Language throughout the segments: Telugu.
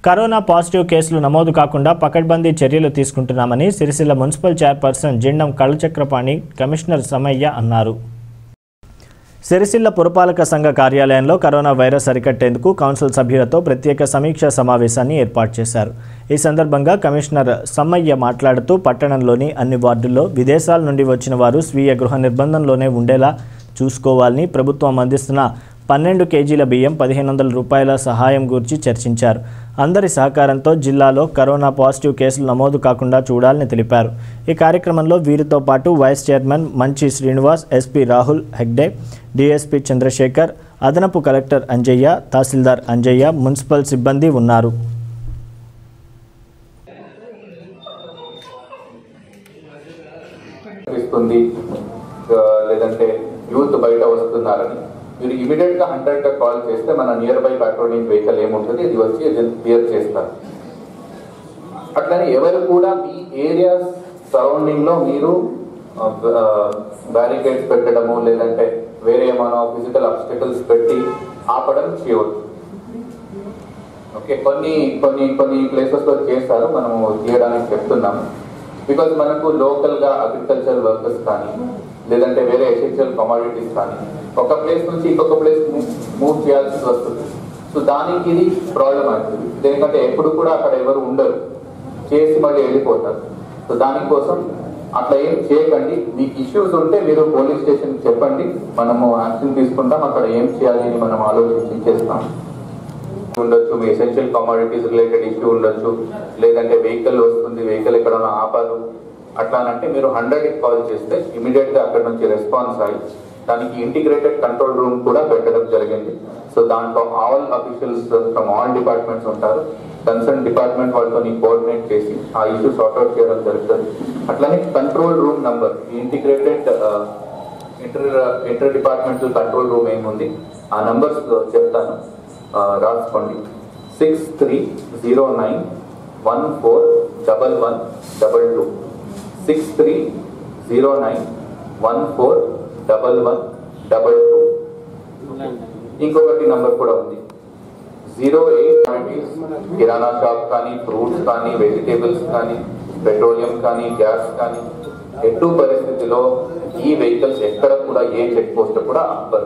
కరోనా పాజిటివ్ కేసులు నమోదు కాకుండా పకడ్బందీ చర్యలు తీసుకుంటున్నామని Sircilla municipal chairperson Jindam Kalachakrapani commissioner Samayya అన్నారు సిరిసిల్ల పురపాలక సంఘ కార్యాలయంలో కరోనా వైరస్ అరికట్టేందుకు కౌన్సిల్ సభ్యులతో ప్రత్యేక సమీక్షా సమావేశాన్ని ఏర్పాటు చేశారు ఈ సందర్భంగా కమిషనర్ సమ్మయ్య మాట్లాడుతూ పట్టణంలోని అన్ని వార్డుల్లో విదేశాల నుండి వచ్చిన వారు స్వీయ గృహ నిర్బంధంలోనే ఉండేలా చూసుకోవాలని ప్రభుత్వం అందిస్తున్న పన్నెండు కేజీల బియ్యం పదిహేను వందల రూపాయల సహాయం గురించి చర్చించారు అందరి సహకారంతో జిల్లాలో కరోనా పాజిటివ్ కేసులు నమోదు కాకుండా చూడాలని తెలిపారు ఈ కార్యక్రమంలో వీరితో పాటు వైస్ చైర్మన్ మంచి శ్రీనివాస్ ఎస్పీ రాహుల్ హెగ్డే డిఎస్పీ చంద్రశేఖర్ అదనపు కలెక్టర్ అంజయ్య తహసీల్దార్ అంజయ్య మున్సిపల్ సిబ్బంది ఉన్నారు ఇస్తుంది ఆ, లేదంటే యూత్ బయట వస్తున్నారని మీరు ఇమీడియట్ గా హండ్రెడ్ గా కాల్ చేస్తే మన నియర్ బై పెట్రోలింగ్ వెహికల్ ఏముంటుంది ఇది వచ్చి ఇది క్లియర్ చేస్తారు అట్లనే ఎవరు కూడా మీ ఏరియా సరౌండింగ్ లో మీరు బ్యారికేడ్స్ పెట్టడము లేదంటే వేరే ఏమైనా ఫిజికల్ అబ్స్టికల్స్ పెట్టి ఆపడం చేయవద్దు ఓకే కొన్ని కొన్ని కొన్ని ప్లేసెస్ లో చేస్తారు మనము తీయడానికి చెప్తున్నాము బికాజ్ మనకు లోకల్ గా అగ్రికల్చర్ వర్కర్స్ కానీ లేదంటే వేరే ఎసెన్షియల్ కమాడిటీస్ కానీ ఒక ప్లేస్ నుంచి ఇంకొక ప్లేస్ మూవ్ చేయాల్సి వస్తుంది సో దానికి ఇది ప్రాబ్లం అవుతుంది ఎందుకంటే ఎప్పుడు కూడా అక్కడ ఎవరు ఉండరు చేసి మళ్ళీ వెళ్ళిపోతారు సో దానికోసం అట్లా ఏం చేయకండి మీకు ఇష్యూస్ ఉంటే మీరు పోలీస్ స్టేషన్ చెప్పండి మనము యాక్షన్ తీసుకుంటాం అక్కడ ఏం చేయాలి అని మనం ఆలోచించి చేస్తాం ఉండొచ్చు మీ ఎసెన్షియల్ కమాడిటీస్ రిలేటెడ్ ఇష్యూ ఉండొచ్చు లేదంటే వెహికల్ వస్తుంది వెహికల్ ఎక్కడైనా ఆపారు అట్లా అంటే మీరు హండ్రెడ్ కాల్ చేస్తే ఇమీడియట్ గా అక్కడ నుంచి రెస్పాన్స్ అయ్యి దానికి ఇంటిగ్రేటెడ్ కంట్రోల్ రూమ్ కూడా పెట్టడం జరిగింది సో దాంట్లో all officials from all departments ఉంటారు కన్సర్న్ డిపార్ట్మెంట్ వాళ్ళతో కోఆర్డినేట్ చేసి ఆ ఇష్యూ సార్ట్అవుట్ చేయడం జరుగుతుంది అట్లానే control room number integrated inter inter departmental control room ఏముంది ఆ నంబర్స్ చెప్తాను ఆ, రాసుకోండి six three zero nine one four double one double two six three zero nine one four double one double two ఇంకొకటి నంబర్ కూడా ఉంది జీరో ఎయిట్ కిరాణా షాప్ కానీ ఫ్రూట్స్ కానీ వెజిటేబుల్స్ కానీ పెట్రోలియం కానీ గ్యాస్ కానీ ఎటు పరిస్థితిలో ఈ వెహికల్స్ ఎక్కడ కూడా ఏ చెక్ పోస్ట్ కూడా ఆపరు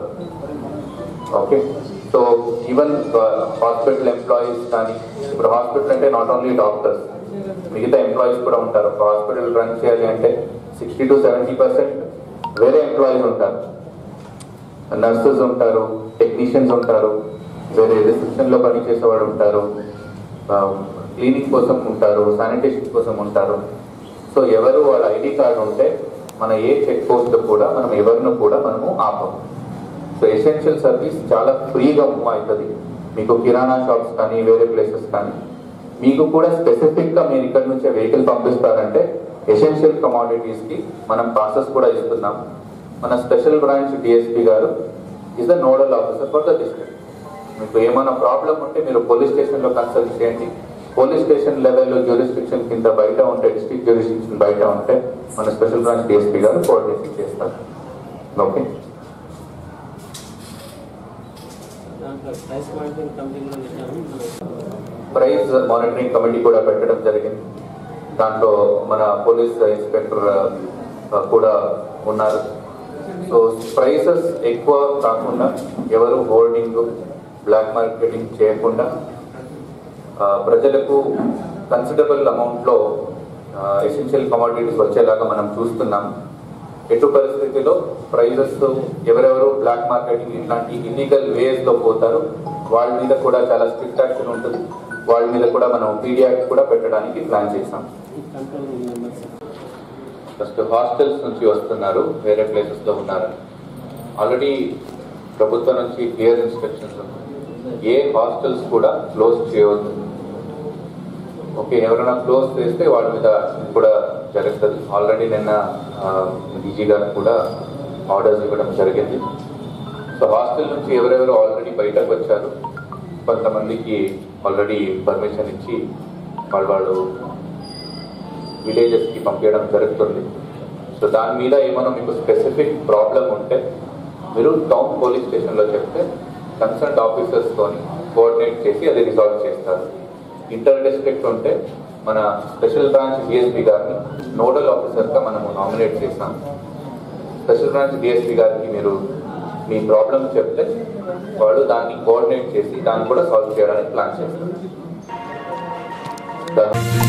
okay so even hospital employees కానీ ఇప్పుడు హాస్పిటల్ అంటే నాట్ ఓన్లీ డాక్టర్స్ మిగతా ఎంప్లాయీస్ కూడా ఉంటారు ఒక హాస్పిటల్ రన్ చేయాలి అంటే సిక్స్టీ టు సెవెంటీ పర్సెంట్ వేరే ఎంప్లాయీస్ ఉంటారు నర్సెస్ ఉంటారు టెక్నీషియన్స్ ఉంటారు వేరే రిసెప్షన్ లో పనిచేసేవాడు ఉంటారు క్లీనింగ్ కోసం ఉంటారు శానిటేషన్ కోసం ఉంటారు సో ఎవరు వాళ్ళ ఐడి కార్డు ఉంటే మన ఏ చెక్ పోస్ట్ కూడా మనం ఎవరిని కూడా మనము ఆపం సో ఎసెన్షియల్ సర్వీస్ చాలా ఫ్రీగా మూవ్ అవుతుంది మీకు కిరాణా షాప్స్ కానీ వేరే ప్లేసెస్ కానీ మీకు కూడా స్పెసిఫిక్ గా మీరు ఇక్కడ నుంచే వెహికల్ పంపిస్తారంటే ఎసెన్షియల్ కమాడిటీస్ కి మనం పాసెస్ కూడా ఇస్తున్నాం మన special branch DSP garu is the nodal officer for the district మీకు ఏమైనా ప్రాబ్లం ఉంటే మీరు పోలీస్ స్టేషన్ లో కన్సల్ట్ చేయండి పోలీస్ స్టేషన్ లెవెల్లో జ్యూరిస్డిక్షన్ కింద బయట ఉంటే డిస్ట్రిక్ట్ జ్యూరిస్డిక్షన్ బయట ఉంటే మన special branch DSP garu coordination చేస్తారు ఓకే దాంట్లో ప్రైస్ మానిటరింగ్ కమిటీ కూడా పెట్టాము ప్రైజ్ మానిటరింగ్ కమిటీ కూడా పెట్టడం జరిగింది దాంట్లో మన పోలీస్ ఇన్స్పెక్టర్ ఆ, కూడా ఉన్నారు సో ప్రైసెస్ ఎక్కువ కాకుండా ఎవరు హోల్డింగ్ బ్లాక్ మార్కెటింగ్ చేయకుండా ఆ, ప్రజలకు కన్సిడరబుల్ అమౌంట్లో ఎసెన్షియల్ కమాడిటీస్ వచ్చేలాగా మనం చూస్తున్నాం ఎటు పరిస్థితిలో ప్రైజెస్ ఎవరెవరు బ్లాక్ మార్కెటింగ్ ఇట్లాంటి ఇల్లీగల్ వేస్ లో పోతారు వాళ్ళ మీద కూడా చాలా స్ట్రిక్ట్ యాక్షన్ ఉంటుంది వాళ్ళ మీద కూడా మనం పీడియాక్ట్ కూడా పెట్టడానికి ప్లాన్ చేసాం ఈ కంట్రోల్ మెంబర్స్ ఫస్ట్ హాస్టల్స్ నుంచి వస్తున్నారు వేరే ప్లేసెస్ లో ఉన్నారు ఆల్రెడీ ప్రభుత్వం నుంచి క్లియర్ ఇన్స్ట్రక్షన్స్ ఏ హాస్టల్స్ కూడా క్లోజ్ చేయవద్దు ఓకే ఎవరైనా క్లోజ్ చేస్తే వాళ్ళ మీద కూడా జరుగుతుంది ఆల్రెడీ నిన్న డీజీ గారు కూడా ఆర్డర్స్ ఇవ్వడం జరిగింది సో హాస్టల్ నుంచి ఎవరెవరు ఆల్రెడీ బయటకు వచ్చారు కొంతమందికి ఆల్రెడీ పర్మిషన్ ఇచ్చి వాళ్ళు వాళ్ళు విలేజెస్ కి పంపించడం జరుగుతుంది సో దాని మీద ఏమైనా మీకు స్పెసిఫిక్ ప్రాబ్లం ఉంటే మీరు టౌన్ పోలీస్ స్టేషన్ లో చెప్తే కన్సర్న్ ఆఫీసర్స్ తోని కోఆర్డినేట్ చేసి అది రిజాల్వ్ చేస్తారు ఇంటర్ డిస్ట్రిక్ట్ ఉంటే మన స్పెషల్ బ్రాంచ్ డిఎస్పీ గారిని నోడల్ ఆఫీసర్గా మనము నామినేట్ చేసాం స్పెషల్ బ్రాంచ్ డిఎస్పీ గారికి మీరు మీ ప్రాబ్లమ్ చెప్తే వాళ్ళు దాన్ని కోఆర్డినేట్ చేసి దాన్ని కూడా సాల్వ్ చేయడానికి ప్లాన్ చేస్తారు